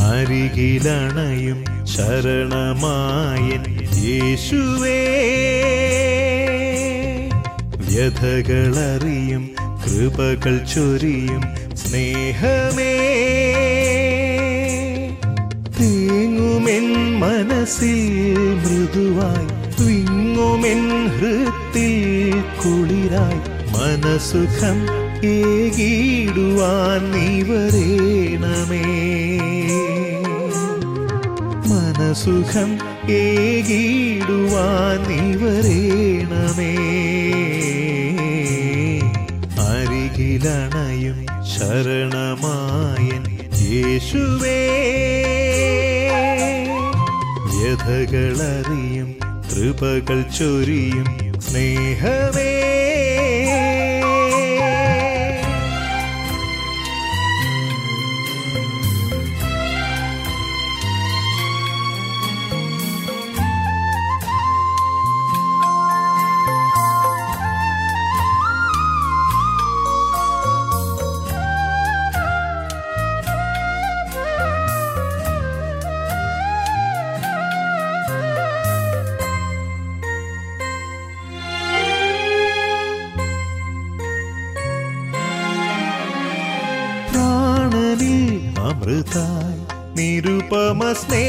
അരികിലണയും ശരണമായൻ യേശുവേ വ്യഥകളറിയും കൃപകൾ ചൊരിയും സ്നേഹമേ തേങ്ങുമെൻ മനസ്സിൽ മൃദുവായി വിങ്ങുമെൻ ഹൃത്തിൽ കുളിരായി മനസുഖം ഏകിടുവാൻ നീ വരേണമേ മനസുഖം ഏകിടുവാൻ നീ വരേണമേ അരികിലണയും ശരണമായൻ യേശുവേ വ്യഥകളറിയും കൃപകൾ ചൊരിയും സ്നേഹമേ പ്രാണനിൽ അമൃതായി നിരുപമ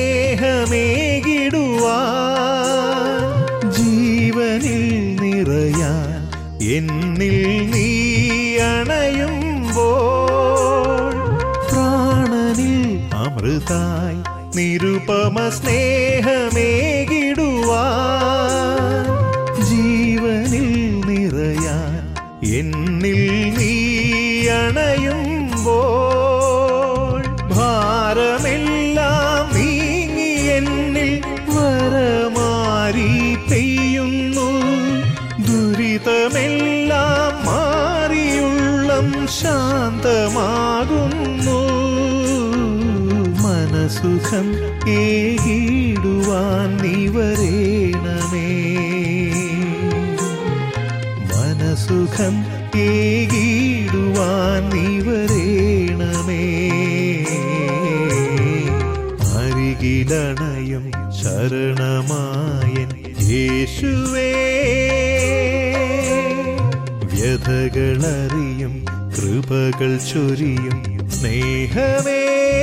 സ്നേഹമേകിടുവാൻ ജീവനിൽ നിറയാൻ എന്നിൽ നീ അണയുമ്പോൾ പ്രാണനിൽ അമൃതായി നിരുപമ സ്നേഹമേകിടുവാൻ ജീവനിൽ നിറയാൻ എന്നിൽ നീ അണയുമ്പോൾ ഭാരമെല്ലാം നീങ്ങി എന്നിൽ വരമാരി പെയ്യുന്നു ദുരിതമെല്ലാം മാറിയുള്ളം ശാന്തമാകുന്നു മനസുഖം ഏകിടുവാൻ നീ വരേണമേ മനസുഖം ഏകിടുവാൻ നീ വരേണമേ അരികിലണയും ശരണമായൻ യേശുവേ വ്യഥകളറിയും കൃപകൾ ചൊരിയും സ്നേഹമേ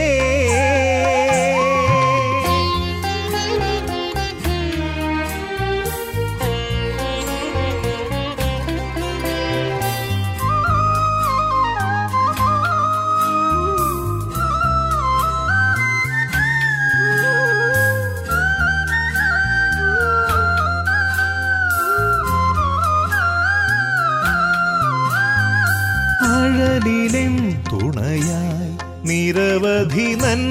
അഴലിലെൻ തുണയായി നിരവധി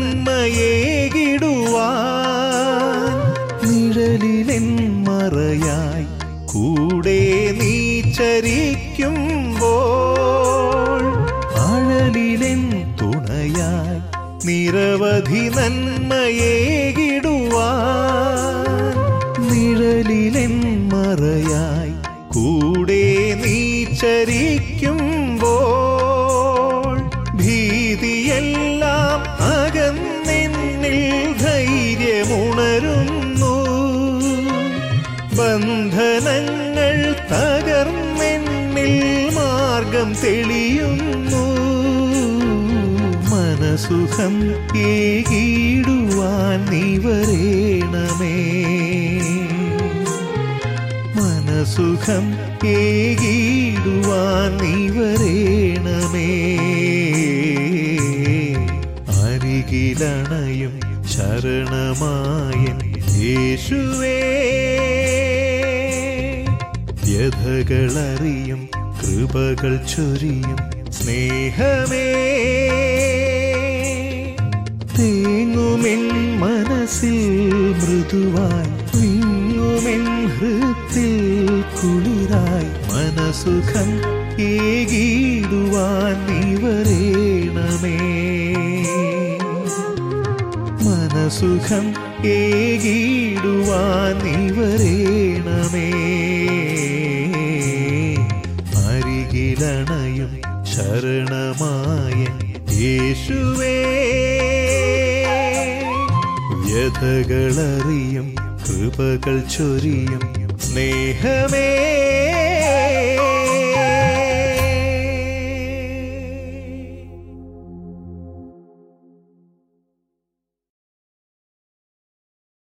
നന്മയേകിടുവാൻ നിഴലിലെൻ മറയായി കൂടെ നീ ചരിക്കുമ്പോൾ അഴലിലെൻ തുണയായി നിരവധി നന്മയേകിടുവാൻ നിഴലിലെൻ മറയായി കൂടെ നീ ചരിക്കുമ്പോൾ ഭീതിയെല്ലാം അകന്നെന്നിൽ ധൈര്യമുണരുന്നു ബന്ധനങ്ങൾ തകർന്നെന്നിൽ മാർഗം തെളിയുന്നു മനസുഖം ഏകിടുവാൻ നീ വരേണമേ മനസുഖം ഏകിടുവാൻ നീ വരേണമേ അരികിലണയും ശരണമായൻ യേശുവേ വ്യഥകളറിയും കൃപകൾ ചൊരിയും സ്നേഹമേ തേങ്ങുമെൻ മനസ്സിൽ മൃദുവായി വിങ്ങുമെൻ ഹൃത്തിൽ കുളിരായി മനസുഖം ഏകിടുവാൻ നീ വരേണമേ മനസുഖം ഏകിടുവാൻ നീ വരേണമേ അരികിലണയും ശരണമായൻ യേശുവേ വ്യഥകളറിയും കൃപകൾ ചൊരിയും സ്നേഹമേ